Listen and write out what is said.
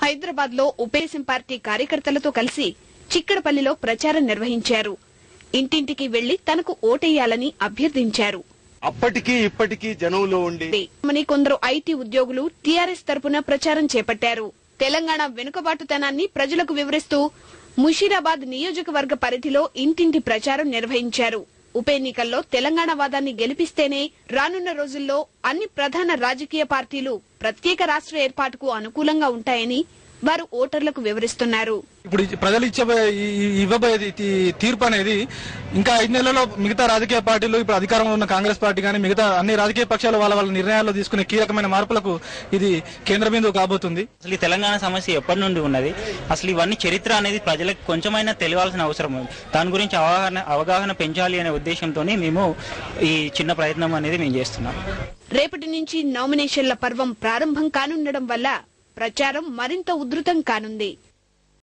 హైదరాబాద్ లో ఉపేసం పార్టీ కార్యకర్తలతో కలిసి చిక్కడపల్లిలో ప్రచారం నిర్వహించారు ఇంటింటికి వెళ్లి తనకు ఓటేయాలని అభ్యర్థించారు అప్పటికి ఇప్పటికీ జనంలో ఉండి మని కొందరు ఐటీ ఉద్యోగులు టీఆర్ఎస్ తరపున ప్రచారం చేపట్టారు తెలంగాణ వెనుకబాటుతనాన్ని ప్రజలకు వివరిస్తూ ముషీరాబాద్ నియోజకవర్గ పరిధిలో ఇంటింటి ప్రచారం నిర్వహించారు ఉప ఎన్నికల్లో తెలంగాణ వాదాన్ని గెలిపిస్తేనే రానున్న రోజుల్లో అన్ని ప్రధాన రాజకీయ పార్టీలు ప్రత్యేక రాష్ట్ర ఏర్పాటుకు అనుకూలంగా ఉంటాయని వారు ఓటర్లకు వివరిస్తున్నారు ఇప్పుడు ఈ ప్రజలు ఇచ్చబోయే ఈ- ఈ- ఇవ్వబోయేది ఈ తీర్పు అనేది ఇంకా ఐదు నెలల్లో మిగతా రాజకీయ పార్టీలు ఇప్పుడు అధికారంలో ఉన్న కాంగ్రెస్ పార్టీ కానీ మిగతా అన్ని రాజకీయ పక్షాలు వాళ్ళ వాళ్ళ నిర్ణయాల్లో తీసుకునే కీలకమైన మార్పులకు ఇది కేంద్ర బిందువు కాబోతుంది అసలు ఈ తెలంగాణ సమస్య ఎప్పటి నుండి ఉన్నది అసలు ఇవన్నీ చరిత్ర అనేది ప్రజలకు కొంచెమైనా తెలియాల్సిన అవసరం ఉంది దాని గురించి అవగాహన అవగాహన పెంచాలి అనే ఉద్దేశంతో మేము ఈ చిన్న ప్రయత్నం అనేది మేము చేస్తున్నాం రేపటి నుంచి నామినేషన్ల పర్వం ప్రారంభం కానుండడం వల్ల ప్రచారం మరింత ఉధృతం కానుంది